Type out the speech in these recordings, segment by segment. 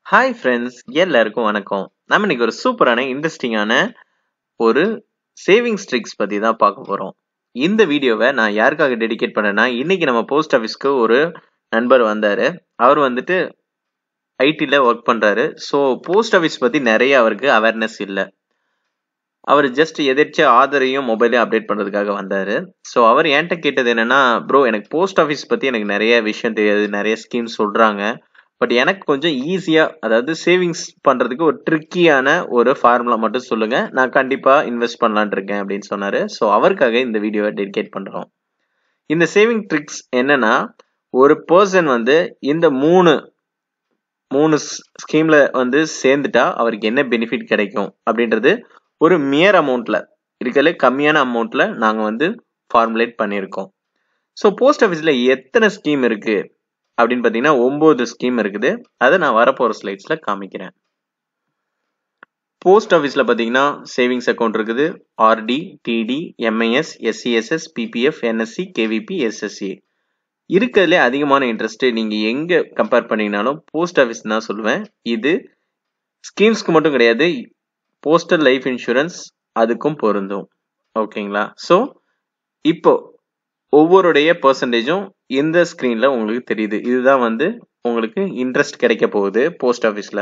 hi friends எல்லாருக்கும் வணக்கம் நம்ம இன்னைக்கு ஒரு சூப்பரான இன்ட்ரெஸ்டிங்கான ஒரு சேவிங்ஸ் ட்ரிக்ஸ் பற்றி தான் பார்க்க போகிறோம் இந்த வீடியோவை நான் யாருக்காக டெடிகேட் பண்ணேன்னா இன்னைக்கு நம்ம போஸ்ட் ஆஃபீஸ்க்கு ஒரு நண்பர் வந்தார் அவர் வந்துட்டு ஐடியில் ஒர்க் பண்ணுறாரு ஸோ போஸ்ட் ஆஃபீஸ் பற்றி நிறைய அவருக்கு அவேர்னஸ் இல்லை அவர் ஜஸ்ட் எதிர்த்து ஆதரையும் மொபைலையும் அப்டேட் பண்ணுறதுக்காக வந்தார் ஸோ அவர் என்கிட்ட கேட்டது என்னன்னா ப்ரோ எனக்கு போஸ்ட் ஆஃபீஸ் பற்றி எனக்கு நிறைய விஷயம் தெரியாது நிறைய ஸ்கீம் சொல்கிறாங்க பட் எனக்கு கொஞ்சம் ஈஸியாக அதாவது சேவிங்ஸ் பண்ணுறதுக்கு ஒரு ட்ரிக்கியான ஒரு ஃபார்முலா மட்டும் சொல்லுங்கள் நான் கண்டிப்பாக இன்வெஸ்ட் பண்ணலான் இருக்கேன் அப்படின்னு சொன்னார் ஸோ அவருக்காக இந்த வீடியோவை டெடிகேட் பண்ணுறோம் இந்த சேவிங் ட்ரிக்ஸ் என்னன்னா ஒரு பர்சன் வந்து இந்த மூணு மூணு ஸ்கீமில் வந்து சேர்ந்துட்டா அவருக்கு என்ன பெனிஃபிட் கிடைக்கும் அப்படின்றது ஒரு மியர் அமௌண்ட்டில் இருக்கிறதுல கம்மியான அமௌண்ட்டில் நாங்கள் வந்து ஃபார்முலேட் பண்ணியிருக்கோம் ஸோ போஸ்ட் ஆஃபீஸில் எத்தனை ஸ்கீம் இருக்குது அப்படின்னு பார்த்தீங்கன்னா ஒம்பது ஸ்கீம் இருக்குது அதை நான் வரப்போகிற ஸ்லைட்ஸில் காமிக்கிறேன் போஸ்ட் ஆஃபீஸில் பார்த்தீங்கன்னா சேவிங்ஸ் அக்கௌண்ட் இருக்குது RD DD MIS SCSS PPF NSC KVP SSC இருக்கிறதுலே அதிகமான இன்ட்ரெஸ்ட்டு நீங்கள் எங்கே கம்பேர் பண்ணீங்கனாலும் போஸ்ட் ஆஃபீஸ் தான் சொல்லுவேன் இது ஸ்கீம்ஸ்க்கு மட்டும் கிடையாது போஸ்டல் லைஃப் இன்சூரன்ஸ் அதுக்கும் பொருந்தும் ஓகேங்களா ஸோ இப்போ ஒவ்வொருடைய பர்சன்டேஜும் இந்த ஸ்க்ரீனில் உங்களுக்கு தெரியுது இதுதான் வந்து உங்களுக்கு இன்ட்ரெஸ்ட் கிடைக்க போகுது போஸ்ட் ஆஃபீஸில்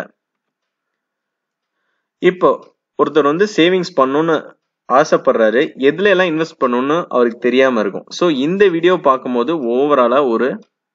இப்போ ஒருத்தர் வந்து சேவிங்ஸ் பண்ணணும்னு ஆசைப்படுறாரு எதுல எல்லாம் இன்வெஸ்ட் பண்ணணும்னு அவருக்கு தெரியாம இருக்கும் ஸோ இந்த வீடியோ பார்க்கும்போது ஓவராலா ஒரு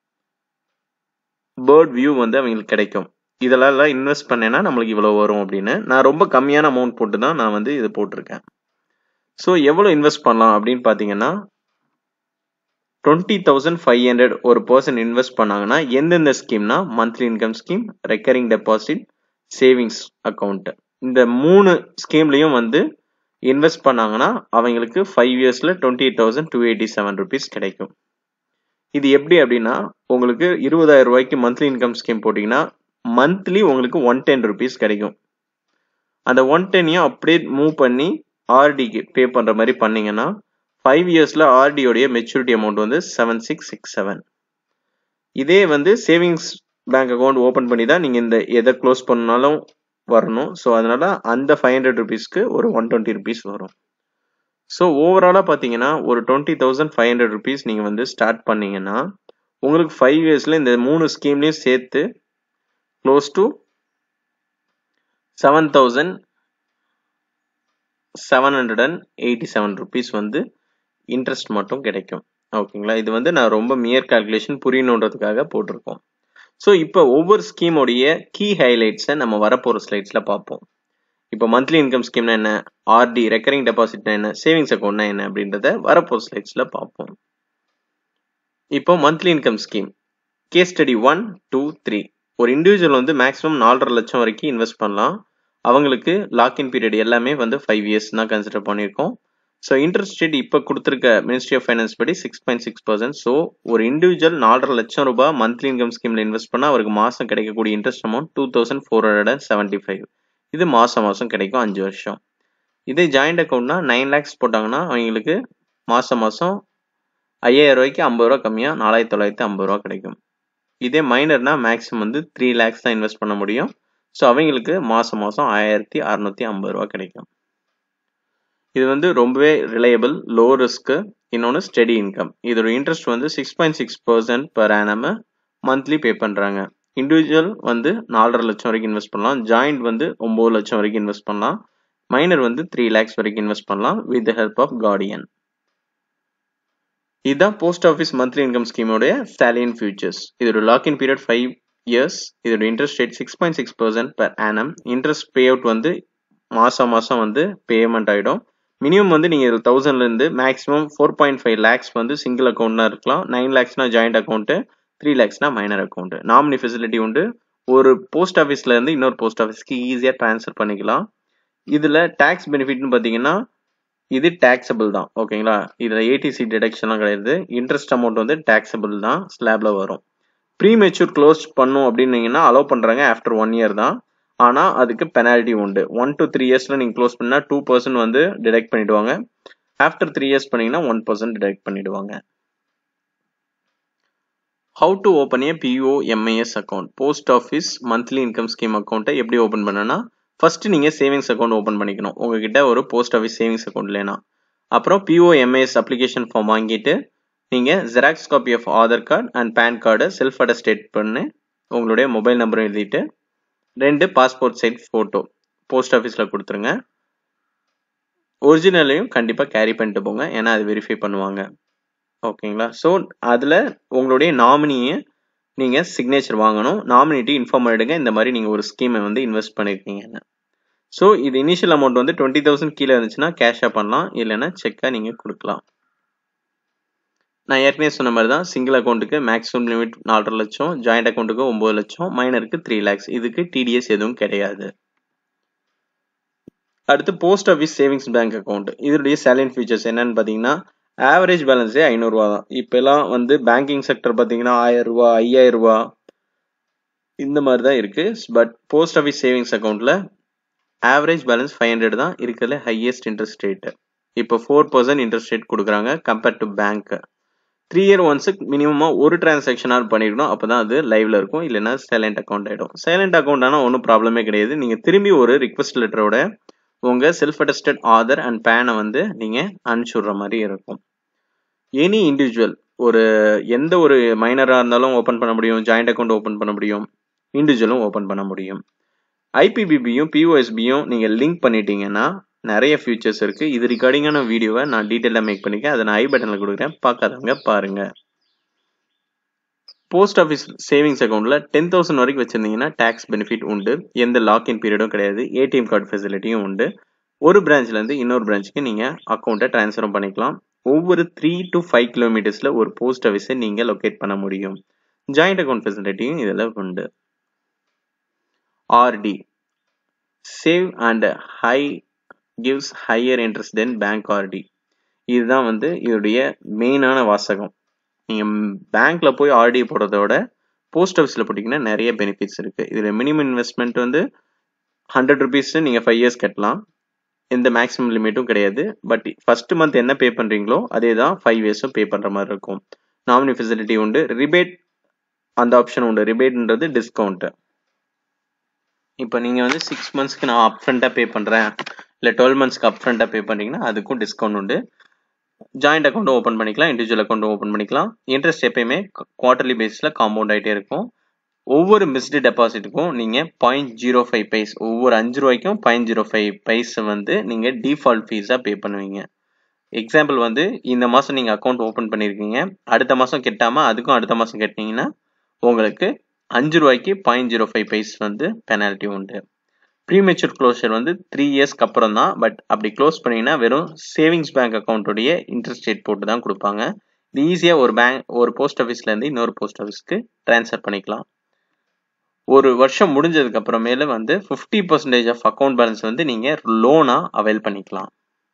பேர்ட் வியூ வந்து அவங்களுக்கு கிடைக்கும் இதெல்லாம் இன்வெஸ்ட் பண்ணேன்னா நம்மளுக்கு இவ்வளோ வரும் அப்படின்னு நான் ரொம்ப கம்மியான அமௌண்ட் போட்டு தான் நான் வந்து இது போட்டிருக்கேன் ஸோ எவ்வளோ இன்வெஸ்ட் பண்ணலாம் அப்படின்னு பார்த்தீங்கன்னா டுவெண்ட்டி தௌசண்ட் ஃபைவ் ஹண்ட்ரட் ஒரு பர்சன் இன்வெஸ்ட் பண்ணாங்கன்னா எந்தெந்த ஸ்கீம்னா monthly income scheme recurring deposit savings account இந்த மூணு ஸ்கீம்லையும் வந்து இன்வெஸ்ட் பண்ணாங்கன்னா அவங்களுக்கு ஃபைவ் இயர்ஸில் twenty eight thousand two eighty seven rupees கிடைக்கும் இது எப்படி அப்படின்னா உங்களுக்கு இருபதாயிரம் ரூபாய்க்கு மந்த்லி இன்கம் ஸ்கீம் போட்டிங்கன்னா மந்த்லி உங்களுக்கு ஒன் டென் ருபீஸ் கிடைக்கும் அந்த ஒன் டென்னையும் அப்படியே மூவ் பண்ணி ஆர்டிக்கு பே பண்ணுற மாதிரி பண்ணீங்கன்னா ஃபைவ் இயர்ஸில் ஆர்டியோடைய மெச்சூரிட்டி அமௌண்ட் வந்து செவன் சிக்ஸ் சிக்ஸ் செவன் இதே வந்து சேவிங்ஸ் பேங்க் அக்கௌண்ட் ஓப்பன் பண்ணி தான் நீங்கள் இந்த எதை க்ளோஸ் பண்ணாலும் வரணும் ஸோ அதனால அந்த ஃபைவ் ஹண்ட்ரட் ருபீஸ்க்கு ஒரு ஒன் டுவெண்ட்டி ருபீஸ் வரும் ஸோ ஓவராலாக பார்த்தீங்கன்னா ஒரு twenty thousand five hundred rupees நீங்கள் வந்து ஸ்டார்ட் பண்ணீங்கன்னா உங்களுக்கு ஃபைவ் இயர்ஸில் இந்த மூணு ஸ்கீம்லேயும் சேர்த்து close to seven thousand seven hundred and eighty seven rupees வந்து இன்ட்ரெஸ்ட் மட்டும் கிடைக்கும் ஓகேங்களா இது வந்து நான் ரொம்ப மியர் கால்குலேஷன் புரியணுன்றதுக்காக போட்டிருக்கோம் ஸோ இப்போ ஒவ்வொரு ஸ்கீமோடைய கீ ஹைலைட்ஸை நம்ம வரப்போகிற ஸ்லைட்ஸில் பார்ப்போம் இப்போ மந்த்லி இன்கம் ஸ்கீம்னா என்ன ஆர்டி ரெக்கரிங் டெபாசிட்னா என்ன சேவிங்ஸ் அக்கௌண்ட்னா என்ன அப்படின்றத வரப்போகிற ஸ்லைட்ஸில் பார்ப்போம் இப்போ monthly income scheme case study one two three ஒரு இண்டிவிஜுவல் வந்து மேக்ஸிமம் நாலரை லட்சம் வரைக்கும் இன்வெஸ்ட் பண்ணலாம் அவங்களுக்கு லாக்இன் பீரியட் எல்லாமே வந்து ஃபைவ் இயர்ஸ் தான் கன்சிடர் பண்ணியிருக்கோம் ஸோ இன்ட்ரெஸ்ட் ரேட் இப்போ கொடுத்துருக்க மினிஸ்ட்ரி ஆஃப் ஃபைனான்ஸ் படி six point six percent so ஒரு இண்டிவிஜுவல் நாலரை லட்சம் ரூபாய் மந்த்லி இன்கம் ஸ்கீமில் இன்வெஸ்ட் பண்ணால் அவருக்கு மாதம் கிடைக்கக்கூடிய interest amount two thousand four hundred and seventy five இது மாதம் மாதம் கிடைக்கும் அஞ்சு வருஷம் இதே ஜாயிண்ட் அக்கௌண்ட்னா நைன் லேக்ஸ் போட்டாங்கன்னா அவங்களுக்கு மாதம் மாதம் ஐயாயிரம் ரூபாய்க்கு ஐம்பது ரூபா கம்மியாக நாலாயிரத்தி தொள்ளாயிரத்தி ஐம்பது ரூபா கிடைக்கும் இதே மைனர்னா மேக்ஸிமம் வந்து த்ரீ லேக்ஸ் தான் இன்வெஸ்ட் பண்ண முடியும் ஸோ அவங்களுக்கு மாதம் மாதம் ஆயிரத்தி அறநூற்றி ஐம்பது ரூபா கிடைக்கும் இது வந்து ரொம்பவே ரிலையபிள் லோ ரிஸ்க்கு இன்னொன்று ஸ்டெடி இன்கம் இதோட இன்ட்ரெஸ்ட் வந்து six point six percent per annum monthly pay பண்ணுறாங்க இண்டிவிஜுவல் வந்து நாலரை லட்சம் வரைக்கும் இன்வெஸ்ட் பண்ணலாம் ஜாயிண்ட் வந்து ஒம்பது லட்சம் வரைக்கும் இன்வெஸ்ட் பண்ணலாம் மைனர் வந்து த்ரீ லேக்ஸ் வரைக்கும் இன்வெஸ்ட் பண்ணலாம் with the help of guardian இதுதான் போஸ்ட் ஆஃபீஸ் மந்த்லி இன்கம் ஸ்கீமோடைய ஸ்டாலியன் ஃபியூச்சர்ஸ் இதோட லாக்இன் பீரியட் ஃபைவ் இயர்ஸ் இதோட interest rate six point six percent per annum interest pay out வந்து மாதம் மாதம் வந்து பேமெண்ட் ஆகிடும் மினிமம் வந்து நீங்கள் இதில் தௌசண்ட்லேருந்து maximum four point five lakhs வந்து சிங்கிள் அக்கௌண்ட்னா இருக்கலாம் நைன் லேக்ஸ்னா ஜாயிண்ட் அக்கௌண்ட்டு த்ரீ லேக்ஸ்னா மைனர் அக்கௌண்ட் நாமினி ஃபெசிலிட்டி உண்டு ஒரு போஸ்ட் ஆஃபீஸ்ல இருந்து இன்னொரு போஸ்ட் ஆஃபீஸ்க்கு ஈஸியாக ட்ரான்ஸ்ஃபர் பண்ணிக்கலாம் இதில் டேக்ஸ் பெனிஃபிட்னு பார்த்தீங்கன்னா இது டேக்ஸபிள் தான் ஓகேங்களா இதில் ஏடிசி டிடக்ஷன்லாம் கிடையாது இன்ட்ரெஸ்ட் அமௌண்ட் வந்து டேக்ஸபிள் தான் ஸ்லாப்ல வரும் ப்ரீ மெச்சூர் க்ளோஸ் பண்ணும் அப்படின்னீங்கன்னா அலோவ் பண்ணுறாங்க ஆஃப்டர் ஒன் இயர் தான் ஆனால் அதுக்கு பெனால்ட்டி உண்டு ஒன் டு த்ரீ இயர்ஸில் நீங்கள் க்ளோஸ் பண்ணால் டூ பர்சன்ட் வந்து டிடெக்ட் பண்ணிவிடுவாங்க ஆஃப்டர் த்ரீ இயர்ஸ் பண்ணிங்கன்னா ஒன் பர்சன்ட் டிடெக்ட் பண்ணிவிடுவாங்க how to open a POMIS account post office monthly income scheme அக்கௌண்ட்டை எப்படி ஓப்பன் பண்ணனா ஃபர்ஸ்ட் நீங்கள் சேவிங்ஸ் அக்கௌண்ட் ஓப்பன் பண்ணிக்கணும் உங்ககிட்ட ஒரு போஸ்ட் ஆஃபீஸ் சேவிங்ஸ் அக்கௌண்ட் இல்லைனா அப்புறம் பிஓஎம்ஐஎஸ் அப்ளிகேஷன் ஃபார்ம் வாங்கிட்டு நீங்கள் xerox copy of Aadhaar card and pan கார்டை செல்ஃப் அட்டஸ்டேட் பண்ணி உங்களுடைய மொபைல் நம்பரும் எழுதிட்டு ரெண்டு பாஸ்போர்ட் சைஸ் ஃபோட்டோ போஸ்ட் ஆஃபீஸில் கொடுத்துருங்க ஒரிஜினலையும் கண்டிப்பாக கேரி பண்ணிட்டு போங்க ஏன்னா அது வெரிஃபை பண்ணுவாங்க ஓகேங்களா ஸோ அதில் உங்களுடைய நாமினியை நீங்கள் சிக்னேச்சர் வாங்கணும் நாமினிட்டி இன்ஃபார்ம் பண்ணிடுங்க இந்த மாதிரி நீங்கள் ஒரு ஸ்கீமை வந்து இன்வெஸ்ட் பண்ணியிருக்கீங்கன்னு ஸோ இது இனிஷியல் அமௌண்ட் வந்து டுவெண்ட்டி தௌசண்ட் கீழே இருந்துச்சுன்னா கேஷாக பண்ணலாம் இல்லைன்னா செக்காக நீங்கள் கொடுக்கலாம் நான் ஏற்கனவே சொன்ன மாதிரி தான் சிங்கிள் அக்கௌண்ட்டுக்கு மேக்ஸிமம் லிமிட் நாலரை லட்சம் ஜாயிண்ட் அக்கௌண்ட்டுக்கு ஒம்பது லட்சம் மைனருக்கு த்ரீ லேக்ஸ் இதுக்கு டிடிஎஸ் எதுவும் கிடையாது அடுத்து post office savings bank account இதனுடைய சேலன் ஃபீச்சர்ஸ் என்னன்னு பார்த்தீங்கன்னா ஆவரேஜ் பேலன்ஸே ஐநூறுரூவா தான் இப்போலாம் வந்து பேங்கிங் செக்டர் பார்த்தீங்கன்னா ஆயிரம் ரூபா ஐயாயிரம் ரூபா இந்த மாதிரி தான் இருக்கு பட் போஸ்ட் ஆஃபீஸ் சேவிங்ஸ் அக்கௌண்ட்டில் ஆவரேஜ் பேலன்ஸ் ஃபைவ் ஹண்ட்ரட் தான் இருக்கிறதுல ஹையஸ்ட் இன்ட்ரெஸ்ட் ரேட்டு இப்போ ஃபோர் பர்சன்ட் இன்ட்ரெஸ்ட் ரேட் கொடுக்குறாங்க compared to bank three year ஒன்ஸுக்கு மினிமமாக ஒரு டிரான்சாக்ஷனாக பண்ணிக்கணும் அப்போ தான் அது லைவ்ல இருக்கும் இல்லைன்னா சைலண்ட் அக்கௌண்ட் ஆகிடும் சைலண்ட் அக்கௌண்ட் ஆனால் ஒன்றும் ப்ராப்ளமே கிடையாது நீங்கள் திரும்பி ஒரு ரிக்வஸ்ட் லெட்டரோட உங்கள் செல்ஃப் அட்டஸ்டட் ஆதர் அண்ட் பேனை வந்து நீங்கள் அனுப்பிச்சுடுற மாதிரி இருக்கும் எனி இண்டிவிஜுவல் ஒரு எந்த ஒரு மைனராக இருந்தாலும் ஓப்பன் பண்ண முடியும் ஜாயிண்ட் அக்கௌண்ட் ஓப்பன் பண்ண முடியும் இண்டிவிஜுவலும் ஓப்பன் பண்ண முடியும் ஐபிபிபியும் பிஓஎஸ்பியும் நீங்கள் லிங்க் பண்ணிட்டீங்கன்னா நிறைய ஃபியூச்சர்ஸ் இருக்கு இது ரிகார்டிங்கான வீடியோவை நான் டீட்டெயிலாக மேக் பண்ணிக்கேன் அதை நான் ஐ பட்டனில் கொடுக்குறேன் பார்க்காதவங்க பாருங்க போஸ்ட் ஆஃபீஸ் சேவிங்ஸ் அக்கௌண்ட்ல டென் தௌசண்ட் வரைக்கும் வச்சிருந்தீங்கன்னா டேக்ஸ் பெனிஃபிட் உண்டு எந்த லாக்இன் பீரியடும் கிடையாது ஏடிஎம் கார்டு ஃபெசிலிட்டியும் உண்டு ஒரு பிரான்ச்ல இருந்து இன்னொரு பிரான்ச்சுக்கு நீங்க அக்கௌண்ட்டை டிரான்ஸ்ஃபரும் பண்ணிக்கலாம் ஒவ்வொரு த்ரீ டு ஃபைவ் கிலோமீட்டர்ஸ்ல ஒரு போஸ்ட் ஆஃபீஸை நீங்க லொக்கேட் பண்ண முடியும் ஜாயிண்ட் அக்கௌண்ட் ஃபெசிலிட்டியும் இதில் உண்டு RD save and high gives higher interest than bank RD இதுதான் வந்து இதோடைய மெயினான வாசகம் நீங்கள் பேங்க்கில் போய் ஆர்டி போடுறத விட போஸ்ட் ஆஃபீஸில் போட்டிங்கன்னா நிறைய பெனிஃபிட்ஸ் இருக்குது இதில் மினிமம் இன்வெஸ்ட்மெண்ட் வந்து ஹண்ட்ரட் ருபீஸ் நீங்கள் ஃபைவ் இயர்ஸ் கட்டலாம் எந்த மேக்ஸிமம் லிமிட்டும் கிடையாது பட் ஃபர்ஸ்ட் மந்த் என்ன பே பண்ணுறீங்களோ அதே தான் ஃபைவ் இயர்ஸும் பே பண்ணுற மாதிரி இருக்கும் நாமினி ஃபெசிலிட்டி உண்டு ரிபேட் அந்த ஆப்ஷன் உண்டு ரிபேட்ன்றது டிஸ்கவுண்ட்டு இப்போ நீங்கள் வந்து சிக்ஸ் மந்த்ஸ்க்கு நான் அப் ஃப்ரண்ட்டாக பே பண்ணுறேன் இல்லை டுவெல் மந்த்ஸ்க்கு அப் ஃப்ரண்ட்டாக பே பண்ணுறீங்கன்னா அதுக்கும் டிஸ்கவுண்ட் உண்டு ஜாயிண்ட் அக்கௌண்ட்டும் ஓப்பன் பண்ணிக்கலாம் இண்டிவிஜுவல் அக்கௌண்ட்டும் ஓப்பன் பண்ணிக்கலாம் இன்ட்ரெஸ்ட் எப்பயுமே குவார்டர்லி பேஸில் காம்பவுண்ட் ஆகிட்டே இருக்கும் ஒவ்வொரு மிஸ்டு டெபாசிட்டுக்கும் நீங்கள் பாயிண்ட் ஜீரோ ஃபைவ் பைஸ் ஒவ்வொரு அஞ்சு ரூபாய்க்கும் பாயிண்ட் ஜீரோ ஃபைவ் பைஸ் வந்து நீங்கள் டிஃபால்ட் ஃபீஸாக பே பண்ணுவீங்க எக்ஸாம்பிள் வந்து இந்த மாதம் நீங்கள் அக்கௌண்ட் ஓப்பன் பண்ணியிருக்கீங்க அடுத்த மாதம் கெட்டாமல் அதுக்கும் அடுத்த மாதம் கட்டினீங்கன்னா உங்களுக்கு அஞ்சு ரூபாய்க்கு பாயிண்ட் ஜீரோ ஃபைவ் பைஸ் வந்து பெனால்ட்டி உண்டு ப்ரீமெச்சூர் க்ளோஷர் வந்து த்ரீ இயர்ஸ்க்கு அப்புறம் தான் பட் அப்படி க்ளோஸ் பண்ணீங்கன்னா வெறும் சேவிங்ஸ் பேங்க் அக்கௌண்ட்டுடைய இன்ட்ரெஸ்ட் ரேட் போட்டு தான் கொடுப்பாங்க இது ஈஸியாக ஒரு பேங்க் ஒரு போஸ்ட் ஆஃபீஸ்லேருந்து இன்னொரு போஸ்ட் ஆஃபீஸ்க்கு ட்ரான்ஸ்ஃபர் பண்ணிக்கலாம் ஒரு வருஷம் முடிஞ்சதுக்கு அப்புறமேல வந்து fifty percentage of account balance வந்து நீங்கள் லோனாக அவைல் பண்ணிக்கலாம்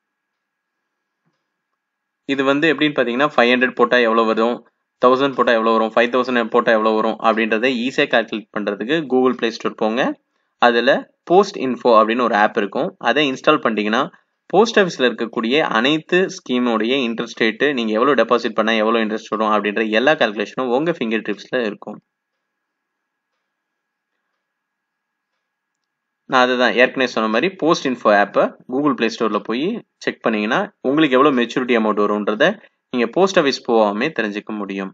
இது வந்து எப்படின்னு பார்த்தீங்கன்னா ஃபைவ் ஹண்ட்ரட் போட்டால் எவ்வளோ வரும் தௌசண்ட் போட்டால் எவ்வளோ வரும் ஃபைவ் தௌசண்ட் போட்டால் எவ்வளோ வரும் அப்படின்றத ஈஸியாக கால்குலேட் பண்ணுறதுக்கு கூகுள் ப்ளே ஸ்டோர் போங்க அதில் போஸ்ட் இன்ஃபோ அப்படின்னு ஒரு ஆப் இருக்கும் அதை இன்ஸ்டால் பண்ணிட்டீங்கன்னா போஸ்ட் ஆஃபீஸில் இருக்கக்கூடிய அனைத்து ஸ்கீமோடைய இன்ட்ரெஸ்ட் ரேட்டு நீங்கள் எவ்வளோ டெபாசிட் பண்ணால் எவ்வளோ இன்ட்ரெஸ்ட் வரும் அப்படின்ற எல்லா கால்குலேஷனும் உங்கள் ஃபிங்கர் டிப்ஸில் இருக்கும் நான் அதுதான் ஏற்கனவே சொன்ன மாதிரி போஸ்ட் இன்ஃபோ ஆப்பை கூகுள் ப்ளே ஸ்டோரில் போய் செக் பண்ணீங்கன்னா உங்களுக்கு எவ்வளோ மெச்சூரிட்டி அமௌண்ட் வரும்ன்றத நீங்கள் போஸ்ட் ஆஃபீஸ் போகாமே தெரிஞ்சுக்க முடியும்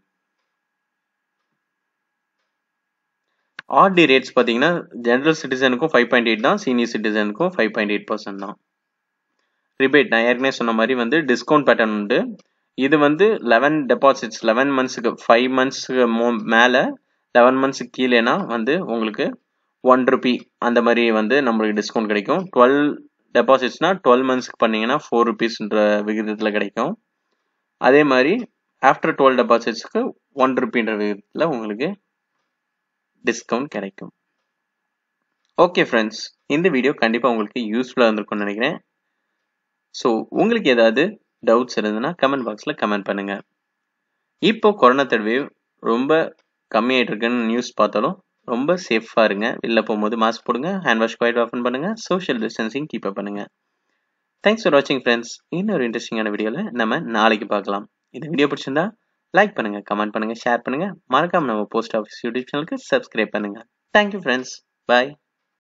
ஆர்டி ரேட்ஸ் பார்த்தீங்கன்னா ஜென்ரல் சிட்டிசனுக்கும் ஃபைவ் பாயிண்ட் எயிட் தான் சீனியர் சிட்டிசனுக்கும் ஃபைவ் பாயிண்ட் எயிட் பர்சன்ட் தான் ரிபேட் நான் ஏற்கனவே சொன்ன மாதிரி வந்து டிஸ்கவுண்ட் பேட்டர்ன் உண்டு இது வந்து லெவன் டெபாசிட்ஸ் லெவன் மந்த்ஸுக்கு ஃபைவ் மந்த்ஸுக்கு மோ மேலே லெவன் மந்த்ஸுக்கு கீழேனா வந்து உங்களுக்கு ஒன் ருபி அந்த மாதிரி வந்து நம்மளுக்கு டிஸ்கவுண்ட் கிடைக்கும் டுவெல் டெபாசிட்ஸ்னா டுவெல் மந்த்ஸ்க்கு பண்ணீங்கன்னா ஃபோர் ருபீஸ்ன்ற விகிதத்தில் கிடைக்கும் அதே மாதிரி ஆஃப்டர் டுவெல் டெபாசிட்ஸ்க்கு ஒன் ருபின்ற விகிதத்தில் உங்களுக்கு டிஸ்கவுண்ட் கிடைக்கும் ஓகே ஃப்ரெண்ட்ஸ் இந்த வீடியோ கண்டிப்பாக உங்களுக்கு யூஸ்ஃபுல்லாக இருந்திருக்கும்னு நினைக்கிறேன் ஸோ உங்களுக்கு ஏதாவது டவுட்ஸ் இருந்ததுன்னா கமெண்ட் பாக்ஸில் கமெண்ட் பண்ணுங்கள் இப்போ கொரோனா தேர்ட் வேவ் ரொம்ப கம்மியாயிட்டு இருக்குன்னு நியூஸ் பார்த்தாலும் ரொம்ப சேஃபாக இருங்க வெளில போகும்போது மாஸ்க் போடுங்க ஹேண்ட் வாஷ் குவைட் ஓப்பன் பண்ணுங்கள் சோஷியல் டிஸ்டன்சிங் கீப் அப் பண்ணுங்கள் தேங்க்ஸ் ஃபார் வாட்சிங் ஃப்ரெண்ட்ஸ் இன்னொரு இன்ட்ரெஸ்டிங்கான வீடியோவில் நம்ம நாளைக்கு பார்க்கலாம் இந்த வீடியோ பிடிச்சிருந்தா லைக் பண்ணுங்க கமெண்ட் பண்ணுங்க ஷேர் பண்ணுங்க மறக்காம நம்ம போஸ்ட் ஆஃபீஸ் யூடியூப் சேனலுக்கு சப்ஸ்கிரைப் பண்ணுங்க தேங்க்யூ ஃப்ரெண்ட்ஸ் பாய்